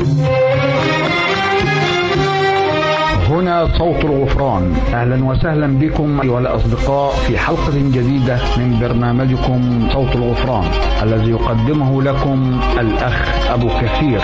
هنا صوت الغفران اهلا وسهلا بكم ايها الاصدقاء في حلقه جديده من برنامجكم صوت الغفران الذي يقدمه لكم الاخ ابو كثير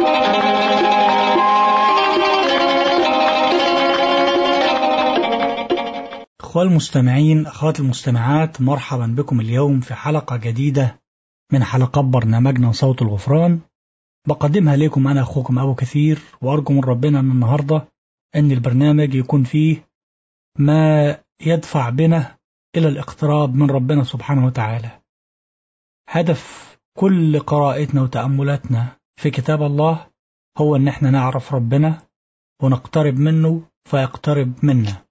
أخوة المستمعين أخوات المستمعات مرحبا بكم اليوم في حلقة جديدة من حلقات برنامجنا صوت الغفران بقدمها لكم أنا أخوكم أبو كثير وأرجو من ربنا أن النهاردة أن البرنامج يكون فيه ما يدفع بنا إلى الاقتراب من ربنا سبحانه وتعالى هدف كل قراءتنا وتأملاتنا في كتاب الله هو أن احنا نعرف ربنا ونقترب منه فيقترب منا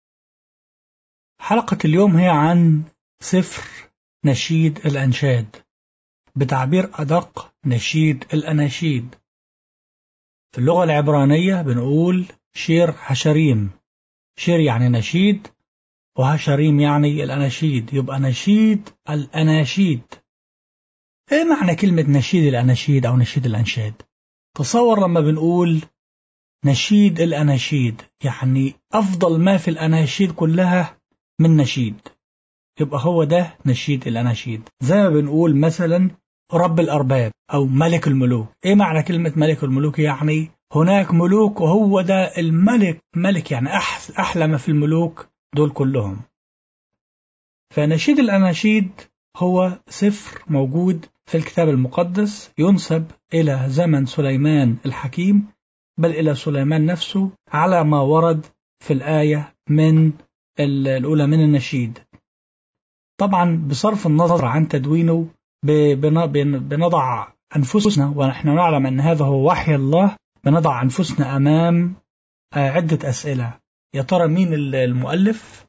حلقة اليوم هي عن سفر نشيد الأنشاد بتعبير أدق نشيد الأناشيد في اللغة العبرانية بنقول شير حشريم شير يعني نشيد وهشريم يعني الأناشيد يبقى نشيد الأناشيد إيه معنى كلمة نشيد الأناشيد أو نشيد الأنشاد تصور لما بنقول نشيد الأناشيد يعني أفضل ما في الأناشيد كلها من نشيد يبقى هو ده نشيد الأناشيد زي ما بنقول مثلا رب الأرباب أو ملك الملوك إيه معنى كلمة ملك الملوك يعني هناك ملوك وهو ده الملك ملك يعني أحلى ما في الملوك دول كلهم فنشيد الأناشيد هو سفر موجود في الكتاب المقدس ينسب إلى زمن سليمان الحكيم بل إلى سليمان نفسه على ما ورد في الآية من الأولى من النشيد طبعا بصرف النظر عن تدوينه بنضع أنفسنا ونحن نعلم أن هذا هو وحي الله بنضع أنفسنا أمام عدة أسئلة يا ترى مين المؤلف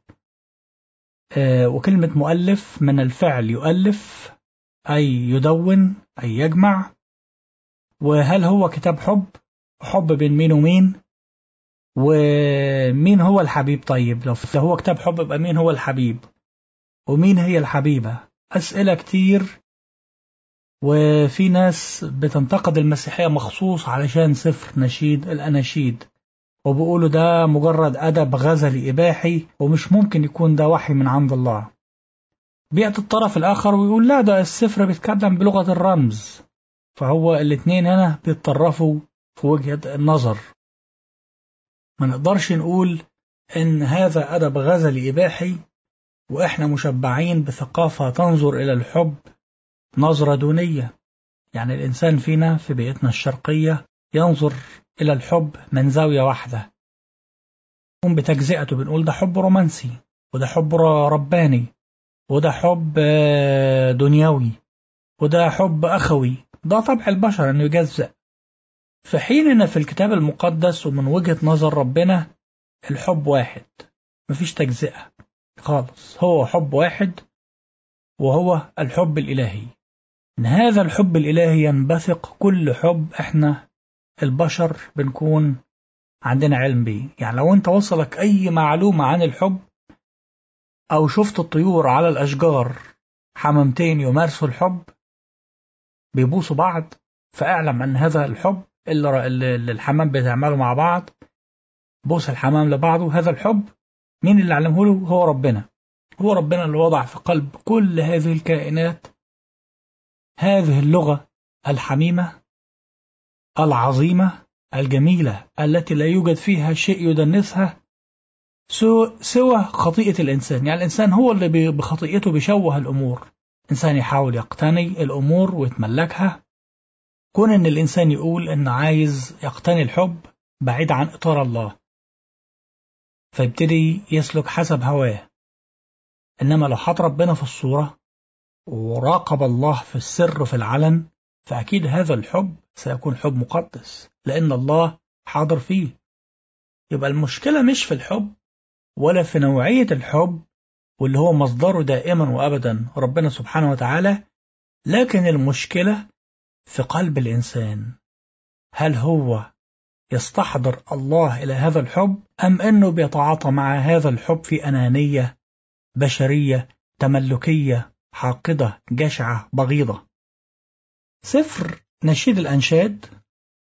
وكلمة مؤلف من الفعل يؤلف أي يدون أي يجمع وهل هو كتاب حب حب بين مين ومين ومين هو الحبيب طيب لو هو كتاب حب يبقى مين هو الحبيب ومين هي الحبيبة أسئلة كتير وفي ناس بتنتقد المسيحية مخصوص علشان سفر نشيد الأناشيد وبيقولوا ده مجرد أدب غزلي إباحي ومش ممكن يكون ده وحي من عند الله بيأتي الطرف الآخر ويقول لا ده السفر بيتكلم بلغة الرمز فهو الاتنين هنا بيتطرفوا في وجهة النظر ما نقدرش نقول إن هذا أدب غزلي إباحي وإحنا مشبعين بثقافة تنظر إلى الحب نظرة دونية يعني الإنسان فينا في بيئتنا الشرقية ينظر إلى الحب من زاوية واحدة نقوم بتجزئته بنقول ده حب رومانسي وده حب رباني وده حب دنيوي وده حب أخوي ده طبع البشر أنه يجزأ في حين أن في الكتاب المقدس ومن وجهة نظر ربنا الحب واحد مفيش تجزئة خالص هو حب واحد وهو الحب الإلهي إن هذا الحب الإلهي ينبثق كل حب إحنا البشر بنكون عندنا علم بيه يعني لو أنت وصلك أي معلومة عن الحب أو شفت الطيور على الأشجار حمامتين يمارسوا الحب بيبوسوا بعض فاعلم أن هذا الحب اللي الحمام بتعمله مع بعض بوس الحمام لبعضه هذا الحب مين اللي علمه له هو ربنا هو ربنا اللي وضع في قلب كل هذه الكائنات هذه اللغة الحميمة العظيمة الجميلة التي لا يوجد فيها شيء يدنسها سوى خطيئة الإنسان يعني الإنسان هو اللي بخطيئته بيشوه الأمور إنسان يحاول يقتني الأمور ويتملكها كون إن الإنسان يقول إنه عايز يقتني الحب بعيد عن إطار الله فيبتدي يسلك حسب هواه إنما لو حط ربنا في الصورة وراقب الله في السر وفي العلن فأكيد هذا الحب سيكون حب مقدس لأن الله حاضر فيه يبقى المشكلة مش في الحب ولا في نوعية الحب واللي هو مصدره دائما وأبدا ربنا سبحانه وتعالى لكن المشكلة في قلب الإنسان هل هو يستحضر الله إلى هذا الحب أم أنه بيتعاطى مع هذا الحب في أنانية بشرية تملكية حاقدة جشعة بغيضة سفر نشيد الأنشاد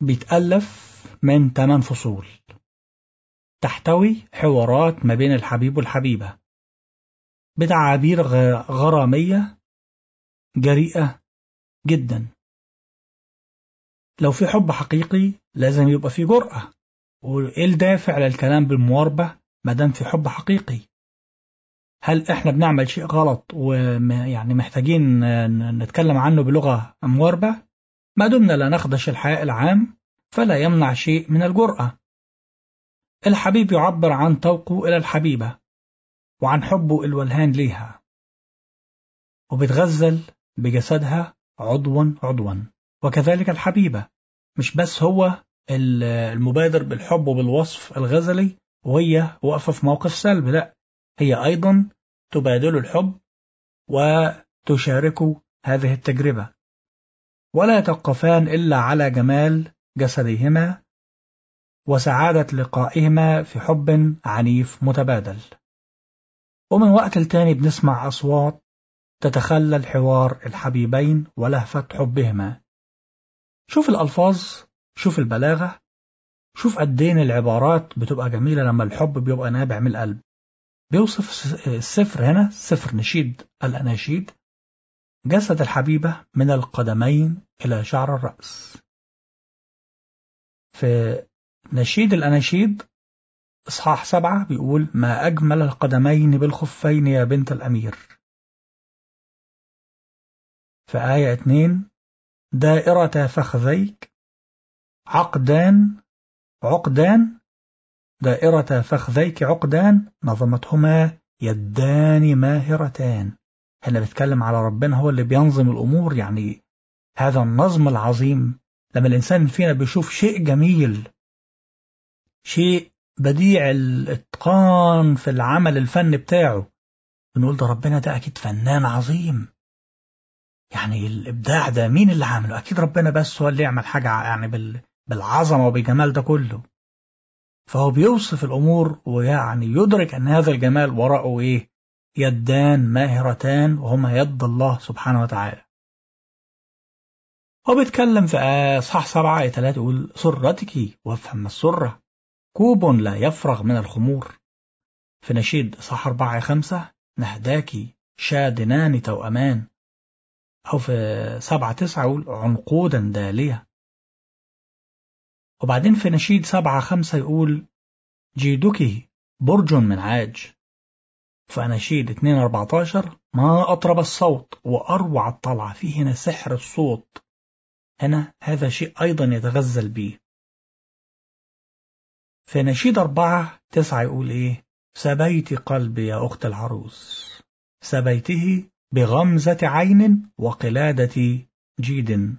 بيتألف من 8 فصول تحتوي حوارات ما بين الحبيب والحبيبة بتعابير غرامية جريئة جدا لو في حب حقيقي لازم يبقى في جرأة وإيه الدافع للكلام بالمواربة ما دام في حب حقيقي هل احنا بنعمل شيء غلط ويعني محتاجين نتكلم عنه بلغة مواربة ما دمنا لا نخدش الحياء العام فلا يمنع شيء من الجرأة الحبيب يعبر عن توقه إلى الحبيبة وعن حبه الولهان ليها وبتغزل بجسدها عضوا عضوا وكذلك الحبيبة مش بس هو المبادر بالحب وبالوصف الغزلي وهي واقفة في موقف سلب لا هي أيضا تبادل الحب وتشارك هذه التجربة ولا يتوقفان إلا على جمال جسديهما وسعادة لقائهما في حب عنيف متبادل ومن وقت لتاني بنسمع أصوات تتخلل حوار الحبيبين ولهفة حبهما شوف الألفاظ شوف البلاغة شوف قدين العبارات بتبقى جميلة لما الحب بيبقى نابع من القلب بيوصف السفر هنا سفر نشيد الأناشيد جسد الحبيبة من القدمين إلى شعر الرأس في نشيد الأناشيد إصحاح سبعة بيقول ما أجمل القدمين بالخفين يا بنت الأمير في آية اتنين دائرة فخذيك عقدان عقدان دائرة فخذيك عقدان نظمتهما يدان ماهرتان هنا بيتكلم على ربنا هو اللي بينظم الأمور يعني هذا النظم العظيم لما الإنسان فينا بيشوف شيء جميل شيء بديع الإتقان في العمل الفن بتاعه بنقول ده ربنا ده أكيد فنان عظيم يعني الإبداع ده مين اللي عامله أكيد ربنا بس هو اللي يعمل حاجة يعني بالعظمة وبالجمال ده كله فهو بيوصف الأمور ويعني يدرك أن هذا الجمال وراءه إيه يدان ماهرتان وهما يد الله سبحانه وتعالى هو بيتكلم في أصحاح سبعة آية ثلاثة يقول سرتك وافهم السرة كوب لا يفرغ من الخمور في نشيد صح أربعة خمسة نهداكي شادنان توأمان أو في سبعة تسعة يقول عنقودا دالية وبعدين في نشيد سبعة خمسة يقول جيدك برج من عاج في نشيد 2 14 ما أطرب الصوت وأروع الطلعة فيه هنا سحر الصوت هنا هذا شيء أيضا يتغزل به في نشيد أربعة تسعة يقول إيه سبيت قلبي يا أخت العروس سبيته بغمزة عين وقلادة جيد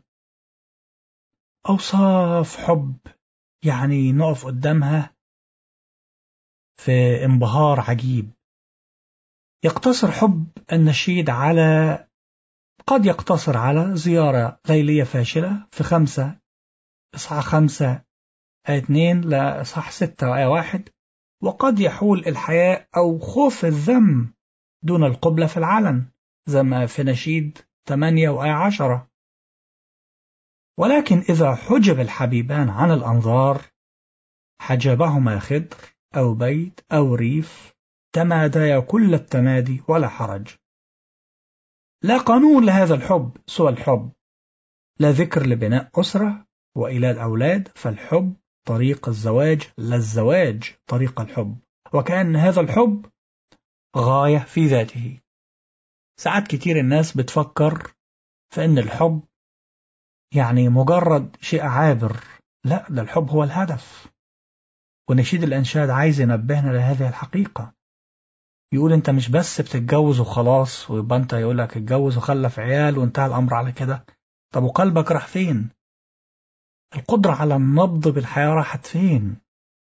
أوصاف حب يعني نقف قدامها في انبهار عجيب يقتصر حب النشيد على قد يقتصر على زيارة ليلية فاشلة في خمسة إصحاح خمسة آية اتنين لإصحاح ستة آية واحد وقد يحول الحياء أو خوف الذم دون القبلة في العلن زي ما في نشيد 8 وآية 10 ولكن إذا حجب الحبيبان عن الأنظار حجبهما خضر أو بيت أو ريف تماديا كل التمادي ولا حرج لا قانون لهذا الحب سوى الحب لا ذكر لبناء أسرة وإيلاد أولاد فالحب طريق الزواج لا الزواج طريق الحب وكأن هذا الحب غاية في ذاته ساعات كتير الناس بتفكر في أن الحب يعني مجرد شيء عابر لا ده الحب هو الهدف ونشيد الأنشاد عايز ينبهنا لهذه الحقيقة يقول انت مش بس بتتجوز وخلاص ويبقى انت يقول لك اتجوز وخلف عيال وانتهى الامر على كده طب وقلبك راح فين القدرة على النبض بالحياة راحت فين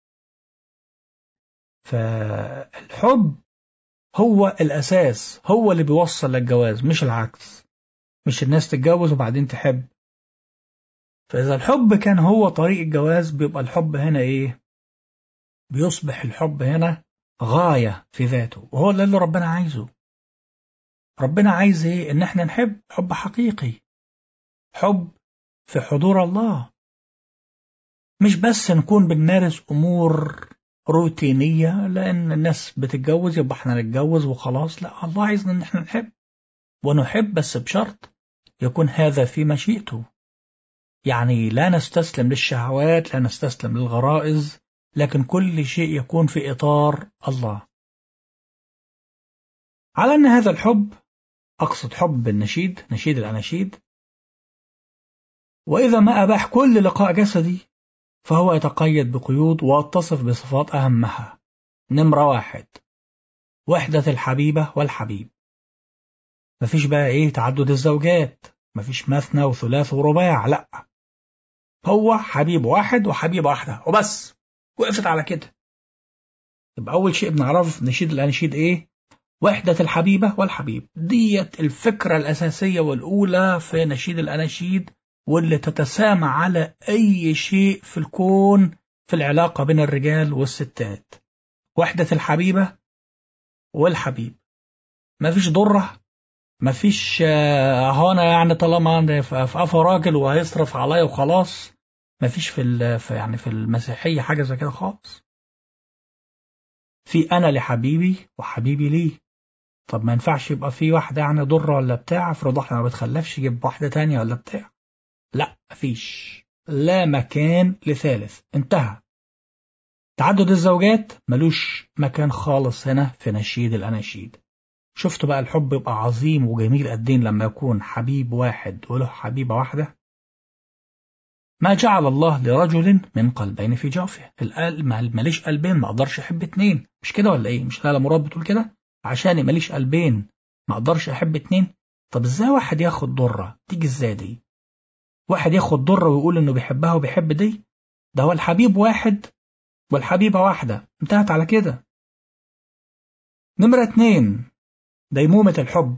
فالحب هو الأساس هو اللي بيوصل للجواز مش العكس مش الناس تتجوز وبعدين تحب فإذا الحب كان هو طريق الجواز بيبقى الحب هنا إيه بيصبح الحب هنا غاية في ذاته وهو ده اللي ربنا عايزه ربنا عايز إيه إن احنا نحب حب حقيقي حب في حضور الله مش بس نكون بنمارس أمور روتينية لأن الناس بتتجوز يبقى احنا نتجوز وخلاص لا الله عايزنا ان احنا نحب ونحب بس بشرط يكون هذا في مشيئته يعني لا نستسلم للشهوات لا نستسلم للغرائز لكن كل شيء يكون في إطار الله على أن هذا الحب أقصد حب النشيد نشيد الأناشيد وإذا ما أباح كل لقاء جسدي فهو يتقيد بقيود واتصف بصفات أهمها نمرة واحد وحدة الحبيبة والحبيب مفيش بقى إيه تعدد الزوجات مفيش مثنى وثلاث ورباع لأ هو حبيب واحد وحبيبة واحدة وبس وقفت على كده يبقى أول شيء بنعرف نشيد الأناشيد إيه وحدة الحبيبة والحبيب ديت الفكرة الأساسية والأولى في نشيد الأناشيد واللي تتسامى على أي شيء في الكون في العلاقة بين الرجال والستات وحدة الحبيبة والحبيب مفيش ضرة مفيش هنا يعني طالما في قفا راجل وهيصرف عليا وخلاص مفيش في, في يعني في المسيحية حاجة زي كده خالص في أنا لحبيبي وحبيبي لي طب ما ينفعش يبقى في واحدة يعني ضرة ولا بتاع افرض احنا ما بتخلفش يجيب واحدة تانية ولا بتاع لا مفيش لا مكان لثالث انتهى تعدد الزوجات ملوش مكان خالص هنا في نشيد الأناشيد شفتوا بقى الحب يبقى عظيم وجميل قدين لما يكون حبيب واحد وله حبيبة واحدة ما جعل الله لرجل من قلبين في جوفه القلب ماليش قلبين ما اقدرش احب اتنين مش كده ولا ايه مش لا مراد بتقول كده عشان ماليش قلبين ما اقدرش احب اتنين طب ازاي واحد ياخد ضرة تيجي ازاي دي واحد ياخد ضرة ويقول انه بيحبها وبيحب دي ده هو الحبيب واحد والحبيبة واحدة انتهت على كده نمرة اتنين ديمومة الحب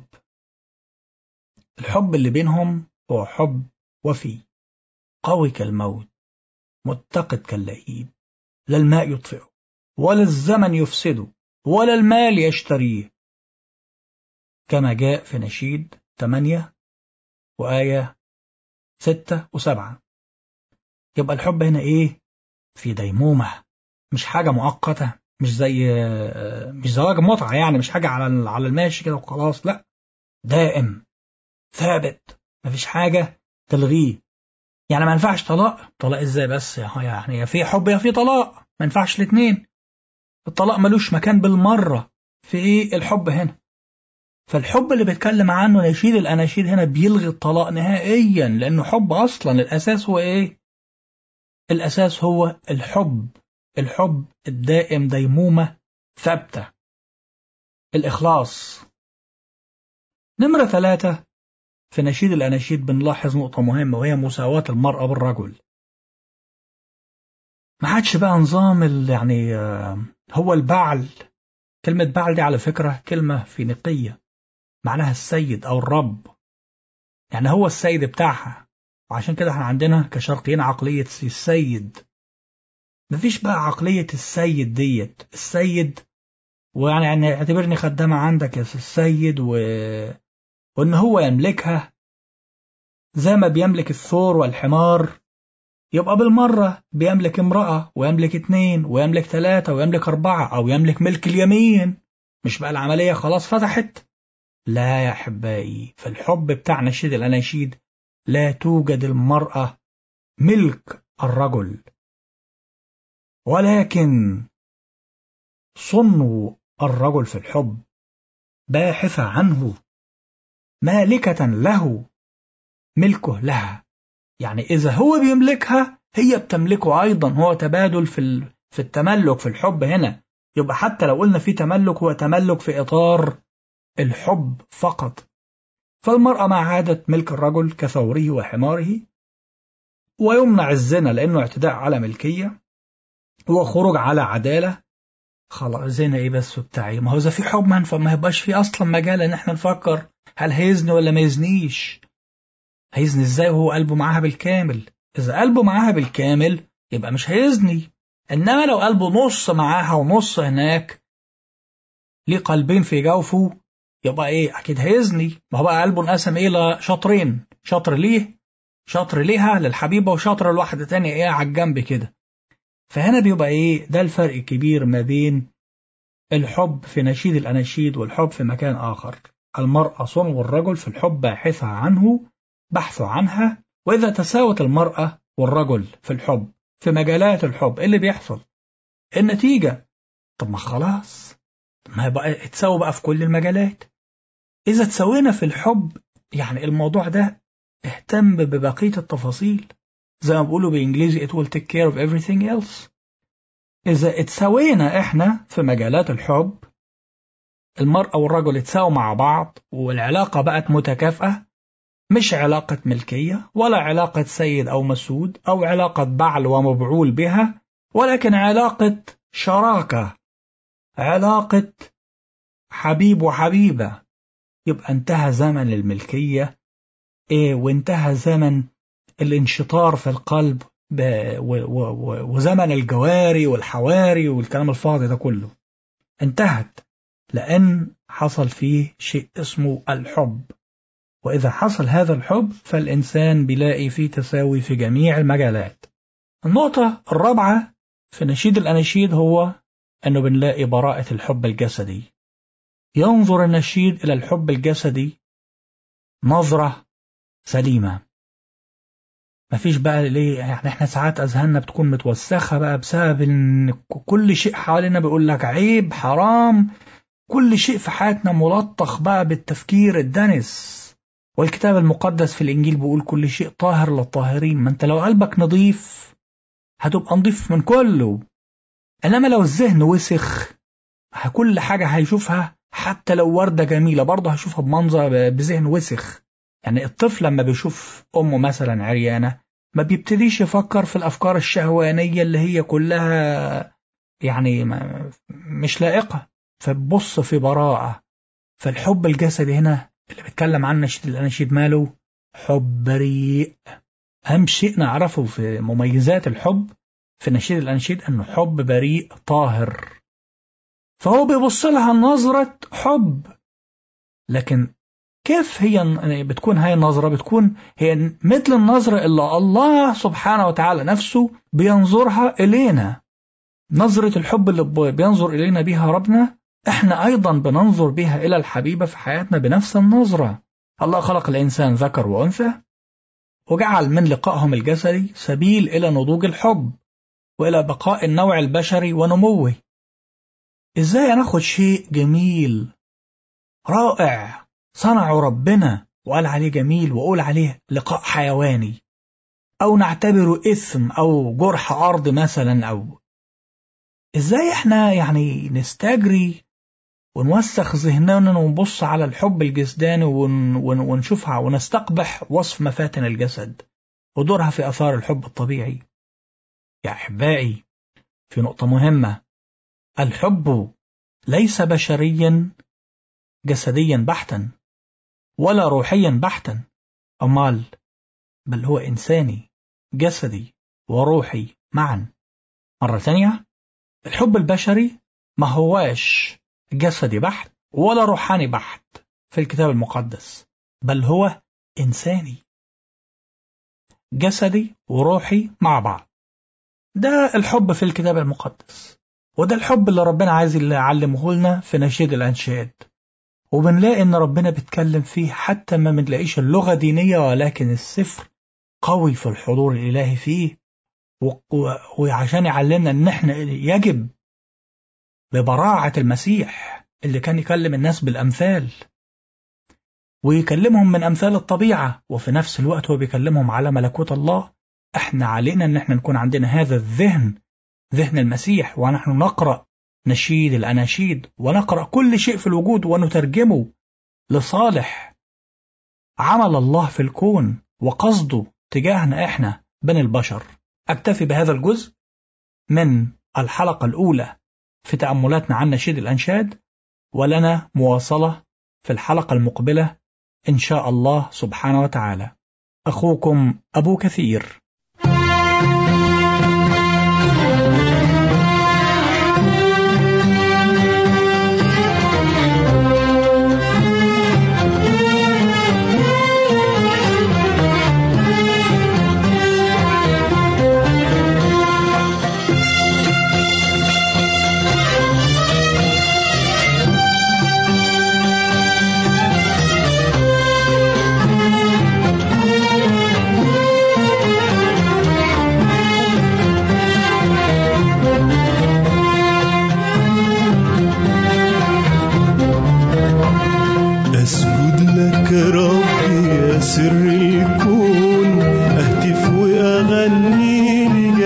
الحب اللي بينهم هو حب وفي قوي كالموت متقد كاللهيب لا الماء يطفئه ولا الزمن يفسده ولا المال يشتريه كما جاء في نشيد 8 وآية 6 و7 يبقى الحب هنا إيه؟ في ديمومة مش حاجة مؤقتة مش زي مش زواج متعة يعني مش حاجة على على الماشي كده وخلاص لا دائم ثابت مفيش حاجة تلغيه يعني ما ينفعش طلاق طلاق ازاي بس يعني يا في حب يا في طلاق ما ينفعش الاثنين الطلاق ملوش مكان بالمرة في ايه الحب هنا فالحب اللي بيتكلم عنه نشيد الأناشيد هنا بيلغي الطلاق نهائيا لأنه حب أصلا الأساس هو إيه؟ الأساس هو الحب الحب الدائم ديمومة ثابتة الإخلاص نمرة ثلاثة في نشيد الأناشيد بنلاحظ نقطة مهمة وهي مساواة المرأة بالرجل ما عادش بقى نظام يعني هو البعل كلمة بعل دي على فكرة كلمة فينيقية معناها السيد أو الرب يعني هو السيد بتاعها وعشان كده احنا عندنا كشرقيين عقلية السيد مفيش بقى عقلية السيد ديت السيد ويعني يعني اعتبرني خدامة عندك يا السيد و... وإن هو يملكها زي ما بيملك الثور والحمار يبقى بالمرة بيملك امرأة ويملك اتنين ويملك ثلاثة ويملك أربعة أو يملك ملك اليمين مش بقى العملية خلاص فتحت لا يا أحبائي في الحب بتاع نشيد الأناشيد لا توجد المرأة ملك الرجل ولكن صنو الرجل في الحب باحثة عنه مالكة له ملكه لها يعني إذا هو بيملكها هي بتملكه أيضا هو تبادل في في التملك في الحب هنا يبقى حتى لو قلنا في تملك هو تملك في إطار الحب فقط فالمرأة مع عادة ملك الرجل كثوره وحماره ويمنع الزنا لأنه اعتداء على ملكية وخروج على عدالة خلاص زنا ايه بس بتاعي ما هو اذا في حب ما ما يبقاش في اصلا مجال ان احنا نفكر هل هيزني ولا ما يزنيش هيزني ازاي وهو قلبه معاها بالكامل اذا قلبه معاها بالكامل يبقى مش هيزني انما لو قلبه نص معاها ونص هناك ليه قلبين في جوفه يبقى ايه اكيد هيزني ما هو بقى قلبه انقسم ايه لشطرين شطر ليه شطر ليها للحبيبة وشطر لواحدة تانية ايه على الجنب كده فهنا بيبقى ايه ده الفرق الكبير ما بين الحب في نشيد الأناشيد والحب في مكان آخر المرأة صنو الرجل في الحب باحثة عنه بحث عنها وإذا تساوت المرأة والرجل في الحب في مجالات الحب إيه اللي بيحصل النتيجة طب ما خلاص ما بقى اتساووا بقى في كل المجالات إذا تسوينا في الحب يعني الموضوع ده اهتم ببقية التفاصيل زي ما بيقولوا بالإنجليزي it will take care of everything else إذا اتسوينا إحنا في مجالات الحب المرأة والرجل اتساووا مع بعض والعلاقة بقت متكافئة مش علاقة ملكية ولا علاقة سيد أو مسود أو علاقة بعل ومبعول بها ولكن علاقة شراكة علاقة حبيب وحبيبة يبقى انتهى زمن الملكية إيه وانتهى زمن الانشطار في القلب وزمن الجواري والحواري والكلام الفاضي ده كله انتهت لأن حصل فيه شيء اسمه الحب وإذا حصل هذا الحب فالإنسان بيلاقي فيه تساوي في جميع المجالات النقطة الرابعة في نشيد الأناشيد هو أنه بنلاقي براءة الحب الجسدي ينظر النشيد إلى الحب الجسدي نظرة سليمة مفيش بقى ليه يعني احنا ساعات اذهاننا بتكون متوسخه بقى بسبب ان كل شيء حوالينا بيقول لك عيب حرام كل شيء في حياتنا ملطخ بقى بالتفكير الدنس والكتاب المقدس في الانجيل بيقول كل شيء طاهر للطاهرين ما انت لو قلبك نظيف هتبقى نظيف من كله انما لو الذهن وسخ كل حاجه هيشوفها حتى لو ورده جميله برضه هيشوفها بمنظر بذهن وسخ يعني الطفل لما بيشوف امه مثلا عريانه ما بيبتديش يفكر في الافكار الشهوانيه اللي هي كلها يعني مش لائقه فبص في براءه فالحب الجسدي هنا اللي بيتكلم عن نشيد الاناشيد ماله حب بريء اهم شيء نعرفه في مميزات الحب في نشيد الاناشيد انه حب بريء طاهر فهو بيبص لها نظره حب لكن كيف هي بتكون هاي النظرة بتكون هي مثل النظرة اللي الله سبحانه وتعالى نفسه بينظرها إلينا نظرة الحب اللي بينظر إلينا بها ربنا احنا أيضا بننظر بها إلى الحبيبة في حياتنا بنفس النظرة الله خلق الإنسان ذكر وأنثى وجعل من لقائهم الجسدي سبيل إلى نضوج الحب وإلى بقاء النوع البشري ونموه إزاي ناخد شيء جميل رائع صنعه ربنا وقال عليه جميل وقول عليه لقاء حيواني أو نعتبره إثم أو جرح أرض مثلا أو إزاي إحنا يعني نستجري ونوسخ ذهننا ونبص على الحب الجسداني ون... ون... ونشوفها ونستقبح وصف مفاتن الجسد ودورها في أثار الحب الطبيعي يا أحبائي في نقطة مهمة الحب ليس بشريا جسديا بحتا ولا روحيا بحتا أمال بل هو إنساني جسدي وروحي معا مرة ثانية الحب البشري ما هواش جسدي بحت ولا روحاني بحت في الكتاب المقدس بل هو إنساني جسدي وروحي مع بعض ده الحب في الكتاب المقدس وده الحب اللي ربنا عايز يعلمه لنا في نشيد الأنشاد وبنلاقي ان ربنا بيتكلم فيه حتى ما بنلاقيش اللغة دينية ولكن السفر قوي في الحضور الإلهي فيه وعشان يعلمنا ان احنا يجب ببراعة المسيح اللي كان يكلم الناس بالأمثال ويكلمهم من أمثال الطبيعة وفي نفس الوقت هو بيكلمهم على ملكوت الله احنا علينا ان احنا نكون عندنا هذا الذهن ذهن المسيح ونحن نقرأ نشيد الأناشيد ونقرأ كل شيء في الوجود ونترجمه لصالح عمل الله في الكون وقصده تجاهنا إحنا بني البشر أكتفي بهذا الجزء من الحلقة الأولى في تأملاتنا عن نشيد الأنشاد ولنا مواصلة في الحلقة المقبلة إن شاء الله سبحانه وتعالى أخوكم أبو كثير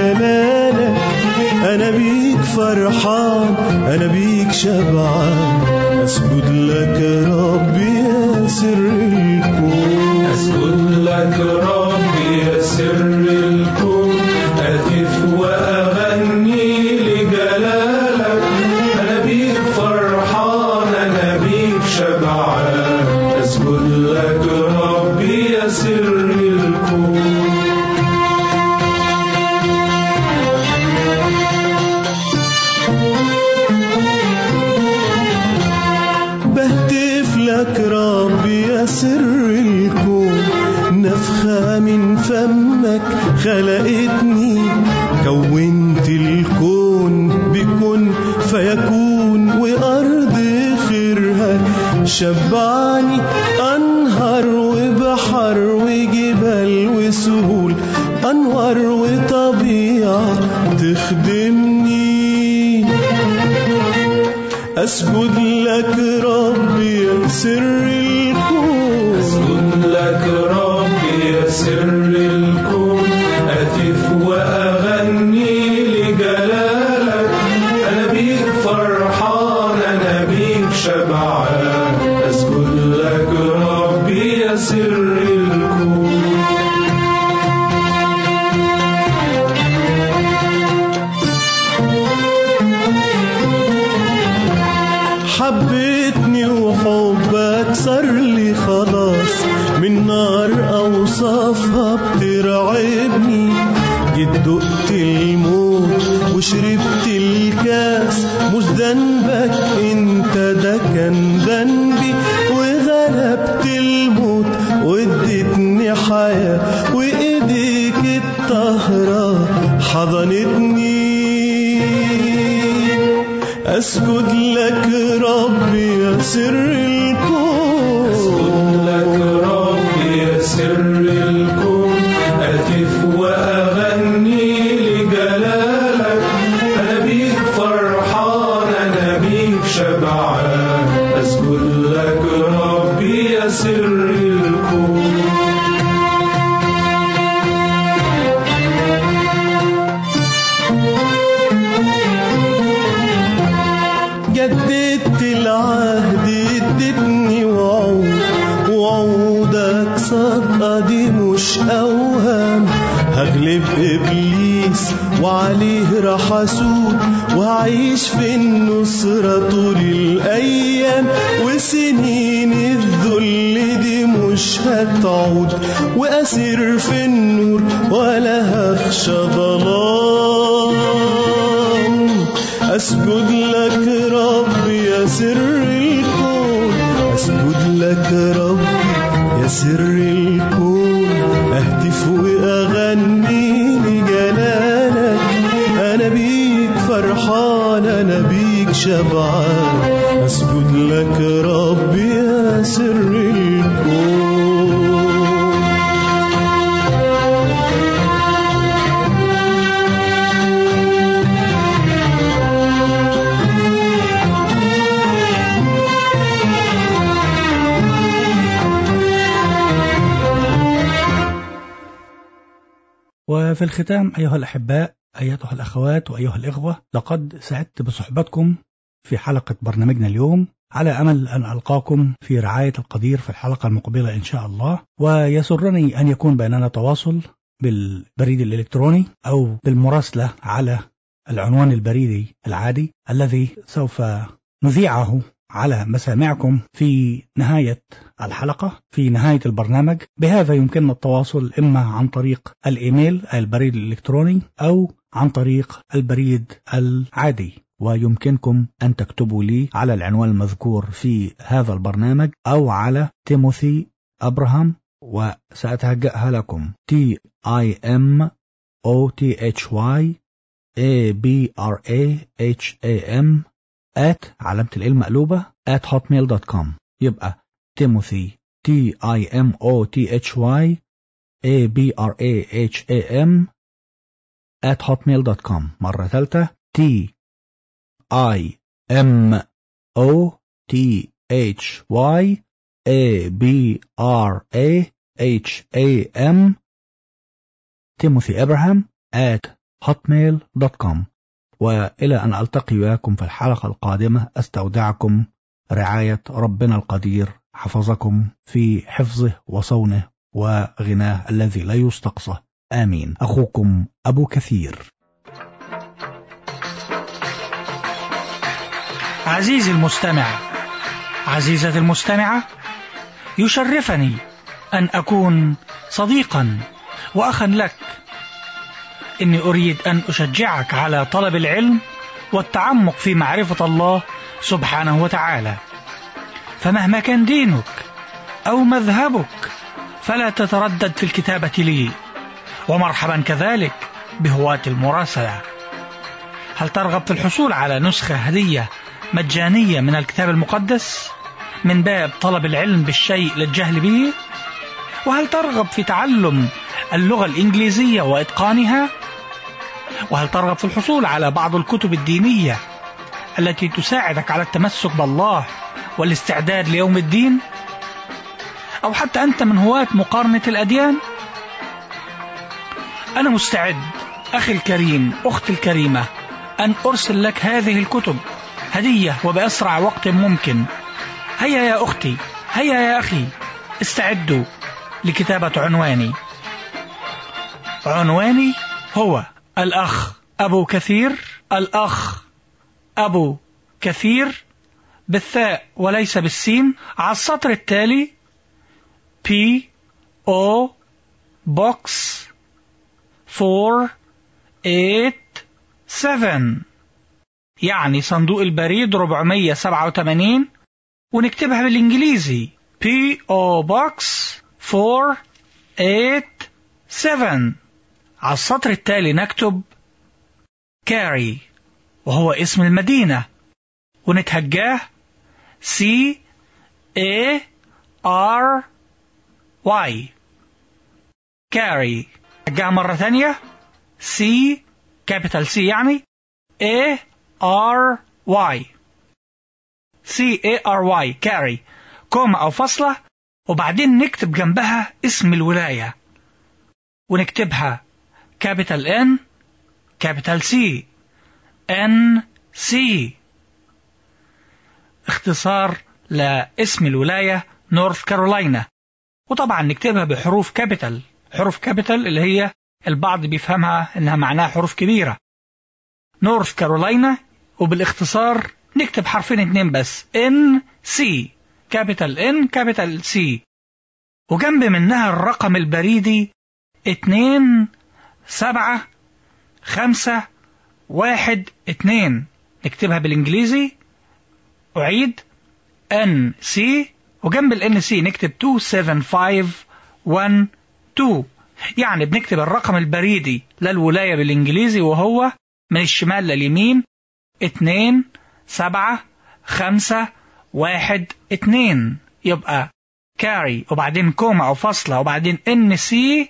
لجلالك أنا بيك فرحان أنا بيك شبعان أسجد لك يا ربي يا سر الكون أسجد لك ربي يا سر الكون أهتف وأغني لجلالك أنا بيك فرحان أنا بيك شبعان أسجد لك ربي يا سر الكون بهتف لك ربي يا سر الكون نفخة من فمك خلقتني كونت الكون بكن فيكون وأرض خيرها شبعني أنهر وبحر وجبال وسهول أنوار وطبيعة تخدمني أسجد لك ربي يا سر الكون أسجد لك ربي يا سر الكون أهتف وأغني لجلالك أنا بيك فرحان أنا بيك شبعان أسجد لك ربي يا سر الكون حبيتني وحبك صار لي خلاص من نار أوصافها بترعبني جيت دقت الموت وشربت الكاس مش ذنبك انت ده كان ذنبي وغلبت الموت واديتني حياة وايديك الطهرة حضنتني أسجد لك ربي يا سر الكون أسجد لك ربي يا سر الكون أهتف وأغني لجلالك أنا بيك فرحان أنا بيك شبعان أسجد لك ربي يا سر الكون جددت العهد ادتني وعود وعودك صدقة دي مش أوهام هغلب إبليس وعليه راح أسود وهعيش في النصرة طول الأيام وسنين الذل دي مش هتعود وأسير في النور ولا هخشى ظلام أسجد لك ربي يا سر الكون أسجد لك ربي يا سر الكون أهتف وأغني لجلالك أنا بيك فرحان أنا بيك شبعان أسجد لك ربي يا سر الكون وفي الختام أيها الأحباء أيتها الأخوات وأيها الإخوة لقد سعدت بصحبتكم في حلقة برنامجنا اليوم على أمل أن ألقاكم في رعاية القدير في الحلقة المقبلة إن شاء الله ويسرني أن يكون بيننا تواصل بالبريد الإلكتروني أو بالمراسلة على العنوان البريدي العادي الذي سوف نذيعه على مسامعكم في نهاية الحلقة في نهاية البرنامج بهذا يمكننا التواصل إما عن طريق الإيميل البريد الإلكتروني أو عن طريق البريد العادي ويمكنكم أن تكتبوا لي على العنوان المذكور في هذا البرنامج أو على تيموثي أبراهام وسأتهجأها لكم T I M O T H Y A B R A H A M at علامة الإل مقلوبة at hotmail.com يبقى تيموثي T I M O T H Y A B R A H A M at hotmail.com مرة ثالثة T I M O T H Y A B R A H A M تيموثي إبراهام at hotmail.com وإلى أن ألتقي وياكم في الحلقة القادمة أستودعكم رعاية ربنا القدير حفظكم في حفظه وصونه وغناه الذي لا يستقصى آمين أخوكم أبو كثير عزيزي المستمع عزيزتي المستمعة يشرفني أن أكون صديقا وأخا لك إني أريد أن أشجعك على طلب العلم والتعمق في معرفة الله سبحانه وتعالى فمهما كان دينك أو مذهبك فلا تتردد في الكتابة لي ومرحبا كذلك بهواة المراسلة هل ترغب في الحصول على نسخة هدية مجانية من الكتاب المقدس من باب طلب العلم بالشيء للجهل به وهل ترغب في تعلم اللغة الإنجليزية وإتقانها وهل ترغب في الحصول على بعض الكتب الدينية التي تساعدك على التمسك بالله والاستعداد ليوم الدين أو حتى أنت من هواة مقارنة الأديان أنا مستعد أخي الكريم أختي الكريمة أن أرسل لك هذه الكتب هدية وبأسرع وقت ممكن هيا يا أختي هيا يا أخي استعدوا لكتابة عنواني عنواني هو الأخ أبو كثير الأخ أبو كثير بالثاء وليس بالسين على السطر التالي P O Box 4 8 7 يعني صندوق البريد 487 ونكتبها بالإنجليزي P O Box 4 8 7 على السطر التالي نكتب كاري وهو اسم المدينة ونتهجاه C A R Y كاري هجاه مرة ثانية C كابيتال C يعني A R Y C A R Y كاري كوما أو فاصلة وبعدين نكتب جنبها اسم الولاية ونكتبها كابيتال N كابيتال C N C اختصار لاسم الولاية نورث كارولاينا وطبعا نكتبها بحروف كابيتال حروف كابيتال اللي هي البعض بيفهمها انها معناها حروف كبيرة نورث كارولاينا وبالاختصار نكتب حرفين اتنين بس ان سي كابيتال ان كابيتال سي وجنب منها الرقم البريدي اتنين سبعة خمسة واحد اتنين نكتبها بالانجليزي أعيد ان سي وجنب الان سي نكتب 27512 يعني بنكتب الرقم البريدي للولاية بالانجليزي وهو من الشمال لليمين اتنين سبعة خمسة واحد اتنين يبقى كاري وبعدين كوما أو فاصلة وبعدين ان سي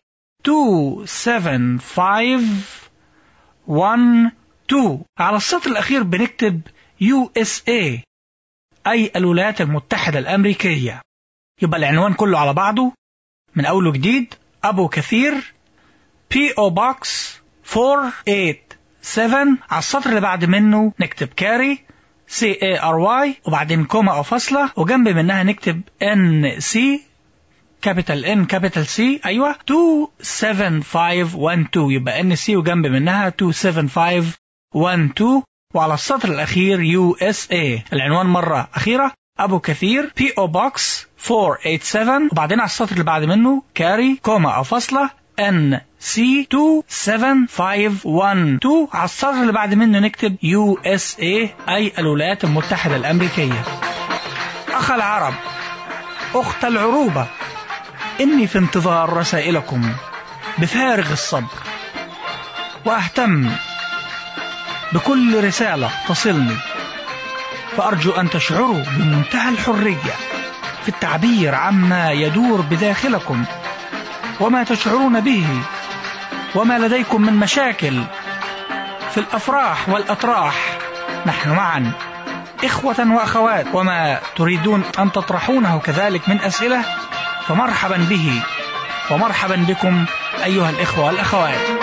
27512 على السطر الأخير بنكتب USA أي الولايات المتحدة الأمريكية يبقى العنوان كله على بعضه من أول وجديد أبو كثير P.O. Box 487 على السطر اللي بعد منه نكتب كاري C A R Y وبعدين كوما أو فاصلة وجنب منها نكتب N C كابيتال N كابيتال C أيوة 27512 يبقى N C وجنب منها 27512 وعلى السطر الأخير USA العنوان مرة أخيرة أبو كثير P.O. Box 487 وبعدين على السطر اللي بعد منه كاري كوما أو فاصلة N C 27512 على السطر اللي بعد منه نكتب USA أي الولايات المتحدة الأمريكية أخ العرب أخت العروبة إني في انتظار رسائلكم بفارغ الصبر وأهتم بكل رسالة تصلني فأرجو أن تشعروا بمنتهى الحرية في التعبير عما يدور بداخلكم وما تشعرون به وما لديكم من مشاكل في الأفراح والأطراح نحن معا إخوة وأخوات وما تريدون أن تطرحونه كذلك من أسئلة فمرحبا به ومرحبا بكم أيها الإخوة والأخوات